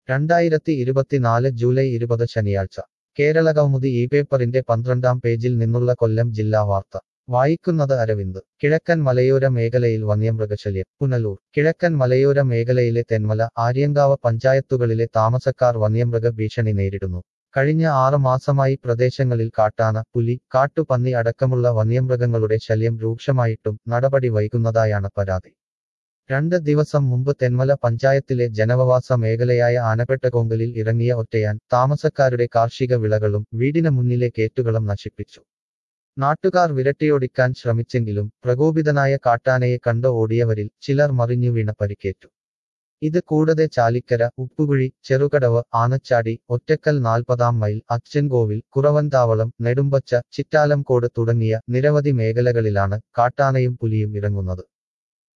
രണ്ടായിരത്തി ഇരുപത്തിനാല് ജൂലൈ ഇരുപത് ശനിയാഴ്ച കേരള കൗമുദി ഈ പേപ്പറിന്റെ പന്ത്രണ്ടാം പേജിൽ നിന്നുള്ള കൊല്ലം ജില്ലാ വാർത്ത വായിക്കുന്നത് അരവിന്ദ് കിഴക്കൻ മലയോര മേഖലയിൽ വന്യമൃഗശല്യം പുനലൂർ കിഴക്കൻ മലയോര മേഖലയിലെ തെന്മല ആര്യങ്കാവ് പഞ്ചായത്തുകളിലെ താമസക്കാർ വന്യമൃഗ ഭീഷണി നേരിടുന്നു കഴിഞ്ഞ ആറ് മാസമായി പ്രദേശങ്ങളിൽ കാട്ടാന പുലി കാട്ടുപന്നി അടക്കമുള്ള വന്യമൃഗങ്ങളുടെ ശല്യം രൂക്ഷമായിട്ടും നടപടി വൈകുന്നതായാണ് പരാതി രണ്ട് ദിവസം മുമ്പ് തെന്മല പഞ്ചായത്തിലെ ജനവവാസ മേഖലയായ ആനപ്പെട്ടകൊങ്കലിൽ ഇറങ്ങിയ ഒറ്റയാൻ താമസക്കാരുടെ കാർഷിക വിളകളും വീടിന് മുന്നിലെ കേറ്റുകളും നശിപ്പിച്ചു നാട്ടുകാർ വിരട്ടിയോടിക്കാൻ ശ്രമിച്ചെങ്കിലും പ്രകോപിതനായ കാട്ടാനയെ കണ്ട് ഓടിയവരിൽ ചിലർ മറിഞ്ഞു വീണ പരിക്കേറ്റു ഇത് കൂടാതെ ചാലിക്കര ഉപ്പുകുഴി ചെറുകടവ് ആനച്ചാടി ഒറ്റക്കൽ നാൽപ്പതാം മൈൽ അച്ചൻകോവിൽ കുറവൻതാവളം നെടുമ്പച്ച ചിറ്റാലംകോട് തുടങ്ങിയ നിരവധി മേഖലകളിലാണ് കാട്ടാനയും പുലിയും ഇറങ്ങുന്നത്